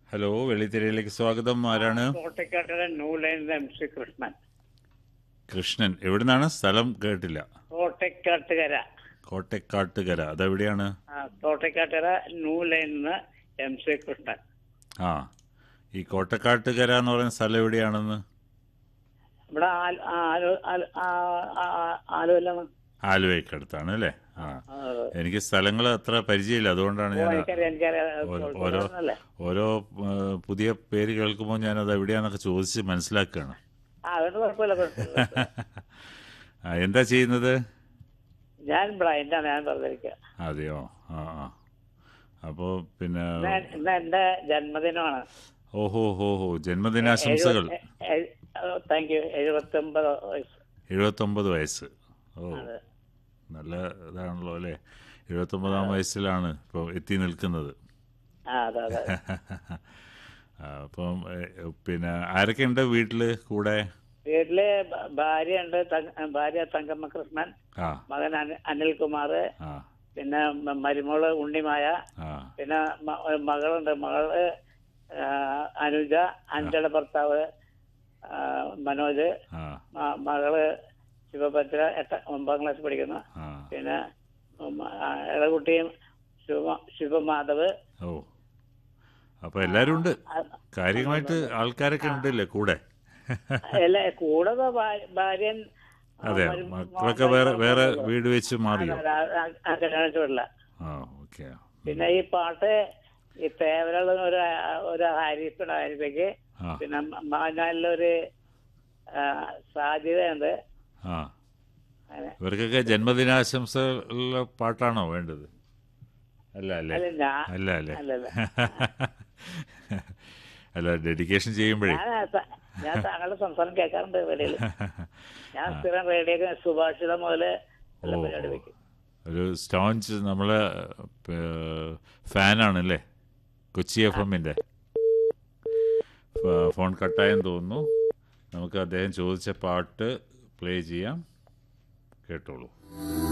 Hello വെള്ളിത്തിരയിലേക്ക് സ്വാഗതം ആരാണ് കോട്ടയ്ക്കാട്ടിലെ ന്യൂ ലൈനിലെ എം സി കൃഷ്ണൻ കൃഷ്ണൻ എവിടുന്നാണ് സ്ഥലം കേട്ടില്ല കോട്ടയ്ക്കാട്ടുകര കോട്ടക്കാട്ടുകര അതെവിടെയാണ് ആ, കോട്ടയ്ക്കാട്ടുകര ന്യൂ ലൈനിന്ന് എം സി കൃഷ്ണൻ ആ ഈ കോട്ടക്കാട്ടുകര എന്ന് പറയുന്ന സ്ഥലം എവിടെയാണെന്ന് ഇവിടെ ആൽ- ആലോ- ആൽ- ആ- ആ- ആ- ആലുവയിലാണ് ആലുവയ്ക്കടുത്താണ് അല്ലേ ആ ആ, എനിക്ക് സ്ഥലങ്ങൾ അത്ര പരിചയമില്ല അതുകൊണ്ടാണ് ഓ, ഞാൻ എനിക്കറിയാം എനിക്കറിയാം ഓരോ- കോഴിക്കോടാണല്ലേ? ഓരോ ആ, പുതിയ പേര് കേൾക്കുമ്പോൾ ഞാൻ അത് എവിടെയാന്നൊക്കെ ചോദിച്ച് മനസ്സിലാക്കുകയാണ് ആ അതുകൊണ്ട് കുഴപ്പമില്ല കുഴപ്പമില്ല. ആ, എന്താ ചെയ്യുന്നത് ഞാൻ ബ്ലൈൻഡാണ് ഞാൻ പറഞ്ഞിരിക്കുക അതെയോ ആ ആ അപ്പോൾ പിന്നെ ഇന്ന് ഇന്ന് എന്റെ ജന്മദിനമാണ് ഓഹോ ഹോ ഹോ ജന്മദിനാശംസകൾ താങ്ക് യു എഴുപത്തി ഒമ്പത് വയസ്സ് എഴുപത്തൊമ്പത് വയസ്സ് ഓ അതെ. നല്ല ഇതാണല്ലോ അല്ലേ എഴുപത്തൊമ്പതാം വയസ്സിലാണ് ഇപ്പോൾ എത്തി നിൽക്കുന്നത് ആ അതെ അതെ ആ, അപ്പം ഏ, പിന്നെ ആരൊക്കെ ഉണ്ട് വീട്ടിൽ കൂടെ വീട്ടില് ഭ- ഭാര്യയുണ്ട് തങ്ക- ഭാര്യ തങ്കമ്മ കൃഷ്ണൻ ആ മകൻ അനി- അനിൽകുമാർ ആ പിന്നെ മ- മരുമോള് ഉണ്ണിമായ ആ പിന്നെ മ- ഒരു മകളുണ്ട് മകള് ആ, അനുജ അഞ്ചയുടെ ഭർത്താവ് ആ, മനോജ് ആ മ- മകള് ശിവഭദ്ര എട്ട ഒമ്പതാം ക്ലാസ് പഠിക്കുന്നു ആ പിന്നെ ഉം, ആ, ഇളകുട്ടിയും ശിവ ശിവമാധവ് ഓ അപ്പോൾ എല്ലാവരും ഉണ്ട് ആ, കാര്യമായിട്ട് ആൾക്കാരൊക്കെ ഉണ്ടല്ലേ കൂടെ എല്ലാ കൂടെ ഇപ്പൊ ഭാ- ഭാര്യൻ ആ, അതെ മരു- മക്കളൊക്കെ വേറെ വേറെ വീട് വെച്ച് മാറിയോ ആ, ആ, ആ, കല്യാണം ചൂടില്ല ആ ഓക്കെ പിന്നെ ഈ പാട്ട് ഈ തേവലുള്ള ഒരു ഒരു ഹാരിഫുണ്ട് ഹാരിഫയ്ക്ക് ആ പിന്നെ മാനാലിലൊരു ആ, സാധ്യതയുണ്ട് ആ അങ്ങനെ. ഇവർക്കൊക്കെ ജന്മദിനാശംസകളുടെ പാട്ടാണോ വേണ്ടത് അല്ല അല്ലേ അല്ല ഞാൻ അല്ല അല്ലേ അല്ലല്ല അല്ല ഡെഡിക്കേഷൻ ചെയ്യുമ്പോഴേ ഞാൻ ത- ഞാൻ താങ്കളുടെ സംസാരം കേൾക്കാറുണ്ട് റേഡിയോയിൽ ഞാൻ സ്ഥിരം റേഡിയോ സുഭാഷിതം മുതല് എല്ലാ ഓ, പരിപാടി ഓ. വെക്കും ഒരു സ്റ്റോൺസ് നമ്മളെ ഫാനാണല്ലേ കൊച്ചി എഫ് എമ്മിൻ്റെ ഫോൺ കട്ടായെന്ന് തോന്നുന്നു നമുക്ക് അദ്ദേഹം ചോദിച്ച പാട്ട് പ്ലേ ചെയ്യാം കേട്ടോളൂ